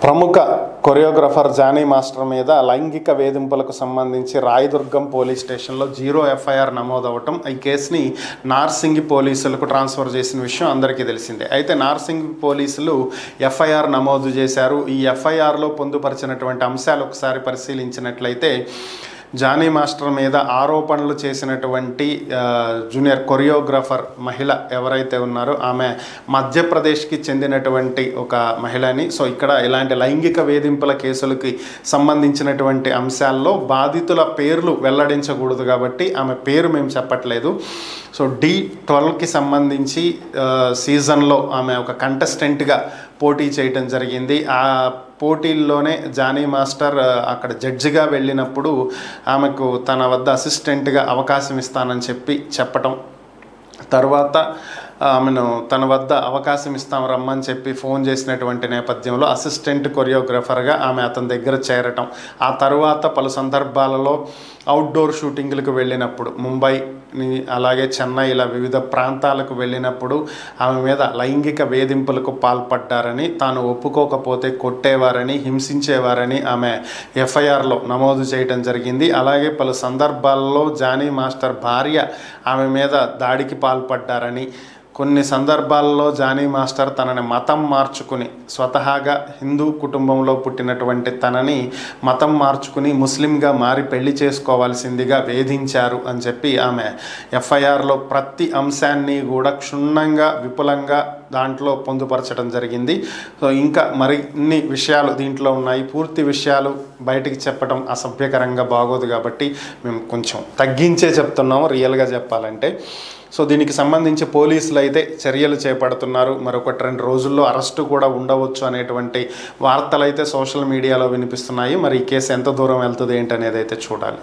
ప్రముఖ choreographer Johnny master మీద లైంగిక వేధింపులకు సంబంధించి రాయదుర్గం పోలీస్ స్టేషన్లో జీరో ఎఫ్ఐఆర్ నమోదవటం ఈ కేసుని నార్సింగి పోలీసులకు ట్రాన్స్ఫర్ చేసిన విషయం అందరికీ తెలిసిందే అయితే నార్సింగి పోలీసులు ఎఫ్ఐఆర్ నమోదు చేశారు ఈ ఎఫ్ఐఆర్లో పొందుపరిచినటువంటి అంశాలు ఒకసారి పరిశీలించినట్లయితే జానీ మాస్టర్ మీద ఆరోపణలు చేసినటువంటి ఆ, జూనియర్ కొరియోగ్రాఫర్ మహిళ ఎవరైతే ఉన్నారో ఆమె మధ్యప్రదేశ్కి చెందినటువంటి ఒక మహిళని సో ఇక్కడ ఇలాంటి లైంగిక వేధింపుల కేసులకి సంబంధించినటువంటి అంశాల్లో బాధితుల పేర్లు వెల్లడించకూడదు కాబట్టి ఆమె పేరు మేము చెప్పట్లేదు సో డి ట్వెల్వ్కి సంబంధించి ఆ, సీజన్లో ఆమె ఒక కంటెస్టెంట్గా పోటీ చేయటం జరిగింది ఆ పోటీల్లోనే జానీ మాస్టర్ ఆ, అక్కడ జడ్జిగా వెళ్ళినప్పుడు ఆమెకు తన వద్ద అసిస్టెంట్గా అవకాశం ఇస్తానని చెప్పి చెప్పటం తర్వాత ఆమెను తన వద్ద అవకాశం ఇస్తాం రమ్మని చెప్పి ఫోన్ చేసినటువంటి నేపథ్యంలో అసిస్టెంట్ కొరియోగ్రాఫర్గా ఆమె అతని దగ్గర చేరటం ఆ తర్వాత పలు సందర్భాలలో అవుట్డోర్ షూటింగ్లకు వెళ్ళినప్పుడు ముంబై ని- అలాగే చెన్నై ఇలా వివిధ ప్రాంతాలకు వెళ్ళినప్పుడు ఆమె మీద లైంగిక వేధింపులకు పాల్పడ్డారని తాను ఒప్పుకోకపోతే కొట్టేవారని హింసించేవారని ఆమె ఎఫ్ఐఆర్లో నమోదు చేయడం జరిగింది అలాగే పలు సందర్భాల్లో జానీ మాస్టర్ భార్య ఆమె మీద దాడికి పాల్పడ్డారని కొన్ని సందర్భాల్లో జానీ మాస్టర్ తనని మతం మార్చుకుని స్వతహాగా హిందూ కుటుంబంలో పుట్టినటువంటి తనని మతం మార్చుకుని ముస్లింగా మారి పెళ్లి చేసుకోవాల్సిందిగా వేధించారు అని చెప్పి ఆమె ఎఫ్ఐఆర్లో ప్రతి అంశాన్ని కూడా క్షుణ్ణంగా విపులంగా దాంట్లో పొందుపరచడం జరిగింది సో ఇంకా మరిన్ని విషయాలు దీంట్లో ఉన్నాయి పూర్తి విషయాలు బయటికి చెప్పడం అసభ్యకరంగా బాగోదు కాబట్టి మేము కొంచెం తగ్గించే చెప్తున్నాము రియల్గా చెప్పాలంటే సో దీనికి సంబంధించి పోలీసులు అయితే చర్యలు చేపడుతున్నారు మరొకటి రెండు రోజుల్లో అరెస్టు కూడా ఉండవచ్చు అనేటువంటి వార్తలు అయితే సోషల్ మీడియాలో వినిపిస్తున్నాయి మరి ఈ కేసు ఎంత దూరం వెళ్తుంది ఏంటనేది అయితే చూడాలి